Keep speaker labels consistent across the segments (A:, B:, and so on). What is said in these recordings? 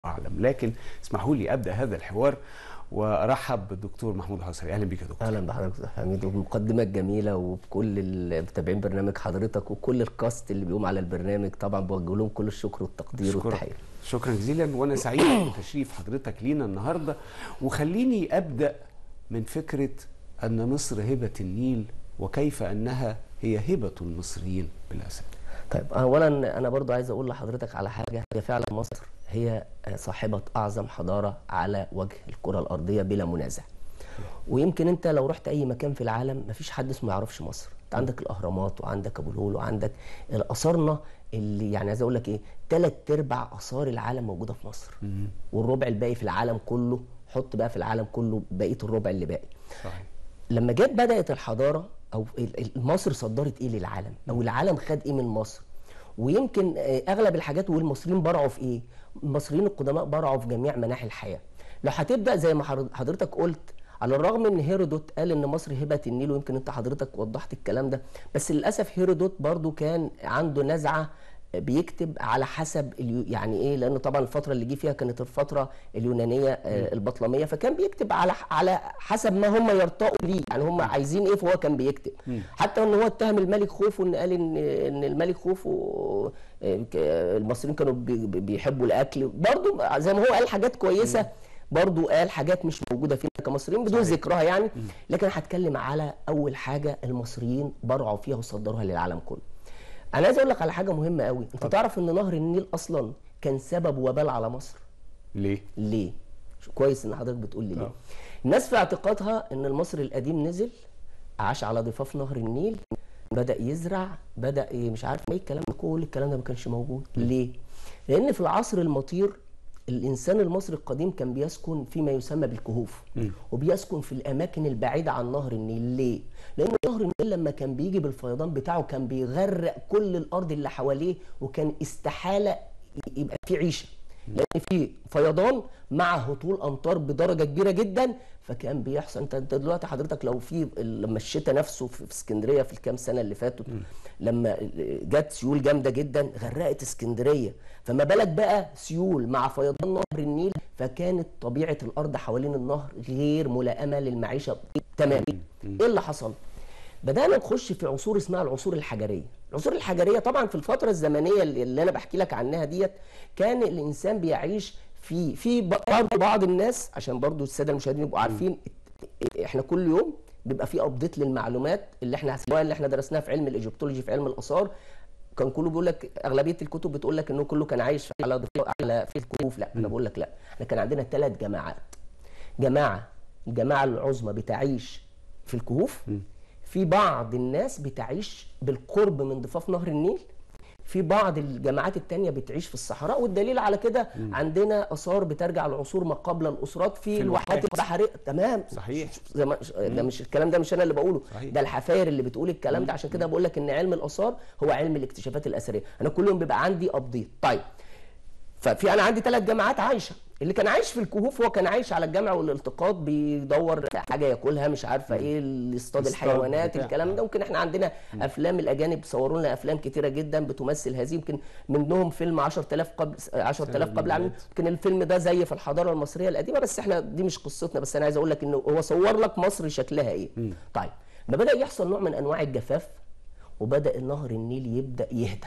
A: اعلم لكن اسمحوا لي ابدا هذا الحوار وارحب بالدكتور محمود حصري اهلا بك يا دكتور
B: اهلا بحضرتك يا حميد وبمقدمات جميله وبكل المتابعين برنامج حضرتك وكل الكاست اللي بيقوم على البرنامج طبعا بوجه لهم كل الشكر والتقدير
A: شكرا.
B: والتحيه
A: شكرا جزيلا وانا سعيد بتشريف حضرتك لينا النهارده وخليني ابدا من فكره ان مصر هبه النيل وكيف انها هي هبه المصريين بالاساس
B: طيب اولا انا برضو عايز اقول لحضرتك على حاجه هي فعلا مصر هي صاحبه اعظم حضاره على وجه الكره الارضيه بلا منازع ويمكن انت لو رحت اي مكان في العالم مفيش حد اسمه يعرفش مصر انت عندك الاهرامات وعندك ابو الهول وعندك اثارنا اللي يعني عايز اقول لك ايه ثلاث ارباع اثار العالم موجوده في مصر والربع الباقي في العالم كله حط بقى في العالم كله بقيه الربع اللي باقي
A: صحيح
B: لما جت بدات الحضاره او ال- ال- مصر صدرت ايه للعالم او العالم خد ايه من مصر ويمكن آه، اغلب الحاجات والمصريين برعوا في ايه المصريين القدماء برعوا في جميع مناحي الحياه لو هتبدا زي ما حضر- حضرتك قلت على الرغم ان هيرودوت قال ان مصر هبه النيل ويمكن انت حضرتك وضحت الكلام ده بس للاسف هيرودوت برضو كان عنده نزعه بيكتب على حسب اليو يعني ايه لان طبعا الفتره اللي جه فيها كانت الفتره اليونانيه آه، البطلميه فكان بيكتب على على حسب ما هم يرتقوا ليه يعني هم عايزين ايه فهو كان بيكتب حتى ان هو اتهم الملك خوفو ان قال ان ان الملك خوفو آه، ك- المصريين كانوا بي- بي- بيحبوا الاكل برضو زي ما هو قال حاجات كويسه برضو قال حاجات مش موجوده فينا كمصريين بدون ذكرها يعني لكن هتكلم على اول حاجه المصريين برعوا فيها وصدروها للعالم كله انا عايز اقول لك على حاجه مهمه قوي انت تعرف ان نهر النيل اصلا كان سبب وبال على مصر
A: ليه
B: ليه شو- كويس ان حضرتك بتقول لي ليه
A: آه.
B: الناس في اعتقادها ان المصري القديم نزل عاش على ضفاف نهر النيل بدا يزرع بدا إيه مش عارف ايه الكلام ده كل الكلام ده ما كانش موجود ليه لان في العصر المطير الانسان المصري القديم كان بيسكن فيما يسمى بالكهوف وبيسكن في الاماكن البعيده عن نهر النيل ليه لان نهر النيل لما كان بيجي بالفيضان بتاعه كان بيغرق كل الارض اللي حواليه وكان استحاله يبقى في عيشه لان في فيضان مع هطول امطار بدرجه كبيره جدا فكان بيحصل انت انت دلوقتي حضرتك لو في لما الشتاء نفسه في في اسكندريه في الكام سنه اللي فاتوا لما جت سيول جامده جدا غرقت اسكندريه فما بالك بقى سيول مع فيضان نهر النيل فكانت طبيعه الارض حوالين النهر غير ملائمه للمعيشه تماما ايه اللي حصل بدانا نخش في عصور اسمها العصور الحجريه العصور الحجريه طبعا في الفتره الزمنيه اللي اللي انا بحكي لك عنها ديت كان الانسان بيعيش في في بعض بعض الناس عشان برضو الساده المشاهدين يبقوا عارفين احنا كل يوم بيبقى في ابديت للمعلومات اللي احنا سواء اللي احنا درسناها في علم الايجيبتولوجي في علم الاثار كان كله بيقول لك اغلبيه الكتب بتقول لك انه كله كان عايش على ضفاف- على في الكهوف لا انا بقول لك لا احنا كان عندنا ثلاث جماعات جماعه الجماعه العظمى بتعيش في الكهوف في بعض الناس بتعيش بالقرب من ضفاف نهر النيل في بعض الجماعات التانية بتعيش في الصحراء والدليل على كده عندنا آثار بترجع لعصور ما قبل الأسرات في,
A: في
B: الواحات
A: الواحات.
B: البحرية تمام
A: صحيح.
B: زي ما ده مش الكلام ده مش أنا اللي بقوله
A: صحيح.
B: ده الحفاير اللي بتقول الكلام ده عشان كده بقول لك إن علم الآثار هو علم الاكتشافات الأثرية أنا كل يوم بيبقى عندي أبديت طيب ففي انا عندي ثلاث جماعات عايشه اللي كان عايش في الكهوف هو كان عايش على الجمع والالتقاط بيدور حاجه ياكلها مش عارفه ايه اللي يصطاد
A: يصطاد
B: الحيوانات
A: بتاع.
B: الكلام ده ممكن احنا عندنا افلام الاجانب صوروا لنا افلام كتيره جدا بتمثل هذه يمكن منهم فيلم 10000 قبل 10000 قبل عام
A: الميلاد.
B: يمكن الفيلم ده زي في الحضاره المصريه القديمه بس احنا دي مش قصتنا بس انا عايز اقول لك انه هو صور لك مصر شكلها ايه طيب ما بدا يحصل نوع من انواع الجفاف وبدا نهر النيل يبدا يهدى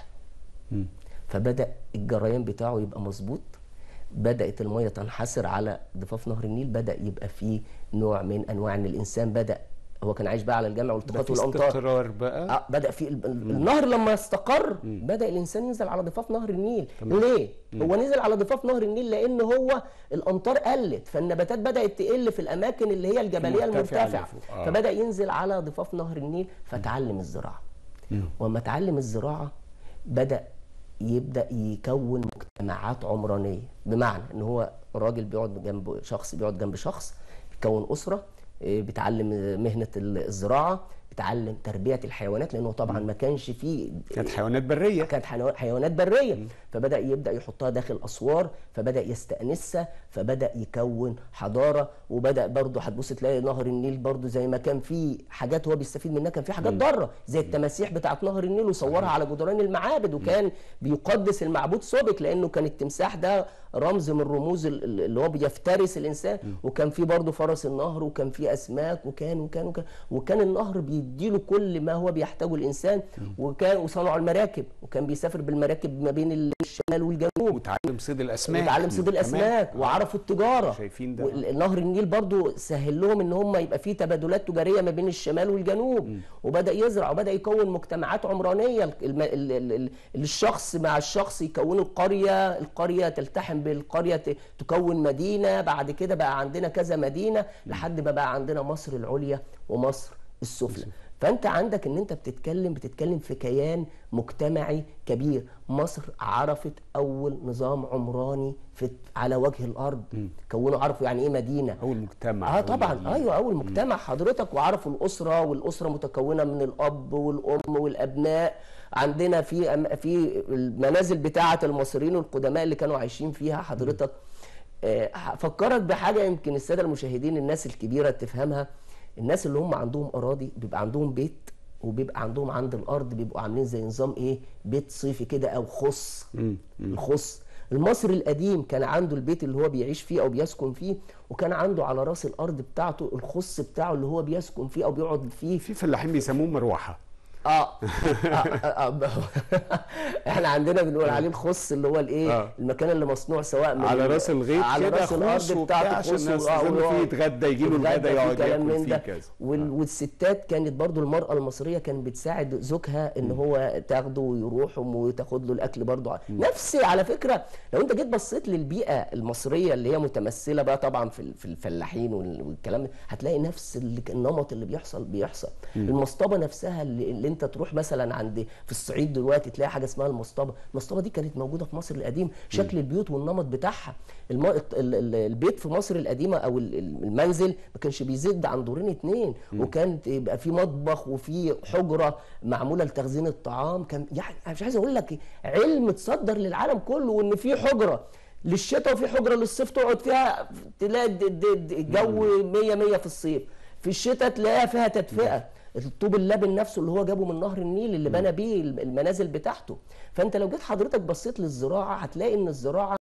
B: فبدا الجريان بتاعه يبقى مظبوط بدات الميه تنحسر على ضفاف نهر النيل بدا يبقى فيه نوع من انواع ان الانسان بدا هو كان عايش بقى على الجمع
A: ده
B: والالتقاط
A: في
B: والامطار
A: استقرار بقى
B: اه بدا في ال- ال- النهر لما استقر بدا الانسان ينزل على ضفاف نهر النيل ليه هو نزل على ضفاف نهر النيل لان هو الامطار قلت فالنباتات بدات تقل في الاماكن اللي هي الجبليه
A: المرتفعة اللي
B: المرتفعه
A: فوق. آه.
B: فبدا ينزل على ضفاف نهر النيل فتعلم الزراعه وما اتعلم الزراعه بدا يبدا يكون مجتمعات عمرانيه بمعنى ان هو راجل بيقعد جنب شخص بيقعد جنب شخص يكون اسره إيه، بيتعلم مهنه الزراعه اتعلم تربيه الحيوانات لانه طبعا ما كانش فيه
A: كانت حيوانات بريه
B: كانت حيوان- حيوانات بريه فبدا يبدا يحطها داخل اسوار فبدا يستانسها فبدا يكون حضاره وبدا برضه هتبص تلاقي نهر النيل برضه زي ما كان في حاجات هو بيستفيد منها كان في حاجات ضاره زي التماسيح بتاعت نهر النيل وصورها على جدران المعابد وكان بيقدس المعبود سوبك لانه كان التمساح ده رمز من رموز ال- ال- اللي هو بيفترس الانسان وكان في برضه فرس النهر وكان في اسماك وكان وكان وكان وكان النهر بيديله كل ما هو بيحتاجه الانسان وكان وصنعوا المراكب وكان بيسافر بالمراكب ما بين الشمال والجنوب
A: وتعلم صيد الاسماك
B: وتعلم صيد
A: كمان.
B: الاسماك وعرفوا التجاره
A: شايفين ده.
B: وال- نهر النيل برضو سهل لهم ان هم يبقى فيه تبادلات تجاريه ما بين الشمال والجنوب وبدا يزرع وبدا يكون مجتمعات عمرانيه الم... ال... ال... ال... الشخص مع الشخص يكونوا القريه القريه تلتحم بالقريه ت... تكون مدينه بعد كده بقى عندنا كذا مدينه لحد ما بقى عندنا مصر العليا ومصر السفلى فانت عندك ان انت بتتكلم بتتكلم في كيان مجتمعي كبير مصر عرفت اول نظام عمراني في على وجه الارض كونوا عرفوا يعني ايه مدينه
A: اول مجتمع
B: اه
A: أول
B: طبعا
A: مدينة.
B: ايوه اول مجتمع حضرتك وعرفوا الاسره والاسره متكونه من الاب والام والابناء عندنا في أم- في المنازل بتاعه المصريين القدماء اللي كانوا عايشين فيها حضرتك آه، هفكرك بحاجه يمكن الساده المشاهدين الناس الكبيره تفهمها الناس اللي هم عندهم اراضي بيبقى عندهم بيت وبيبقى عندهم عند الارض بيبقوا عاملين زي نظام ايه بيت صيفي كده او خص الخص المصري القديم كان عنده البيت اللي هو بيعيش فيه او بيسكن فيه وكان عنده على راس الارض بتاعته الخص بتاعه اللي هو بيسكن فيه او بيقعد فيه
A: في فلاحين بيسموه مروحه
B: اه, آه, آه, آه احنا عندنا بنقول عليه الخص اللي هو الايه
A: آه.
B: المكان اللي مصنوع سواء من
A: على راس الغيط
B: على
A: كده
B: راس الارض
A: خص وبتاع
B: بتاعته
A: عشان
B: خص
A: الناس
B: وآه،
A: تظن
B: ويقعد
A: فيه يتغدى يجي له
B: يتغدى
A: الغدا
B: فيه
A: يقعد
B: كلام
A: ياكل
B: من
A: فيه
B: ده.
A: كذا
B: وال- والستات كانت برضو المرأة المصرية كانت بتساعد زوجها ان هو تاخده ويروحهم وتاخد له الاكل برضو نفس على فكرة لو انت جيت بصيت للبيئة المصرية اللي هي متمثلة بقى طبعا في ال- في الفلاحين وال- والكلام ده هتلاقي نفس اللي كان- النمط اللي بيحصل بيحصل المصطبة نفسها اللي, اللي انت تروح مثلا عند في الصعيد دلوقتي تلاقي حاجة اسمها المصطبة المصطبة دي كانت موجودة في مصر القديم شكل البيوت والنمط بتاعها الم... ال- ال- البيت في مصر القديمة او ال- ال- المنزل ما كانش بيزيد عن دورين اتنين وكان يبقى في مطبخ وفي حجرة معمولة لتخزين الطعام كان يعني أنا مش عايز اقول لك علم تصدر للعالم كله وان في حجرة للشتاء وفي حجرة للصيف تقعد فيها تلاقي الد- الد- الد- الجو 100 100 في الصيف في الشتاء تلاقيها فيها تدفئة الطوب اللبن نفسه اللي هو جابه من نهر النيل اللي بنى بيه المنازل بتاعته فانت لو جيت حضرتك بصيت للزراعه هتلاقي ان الزراعه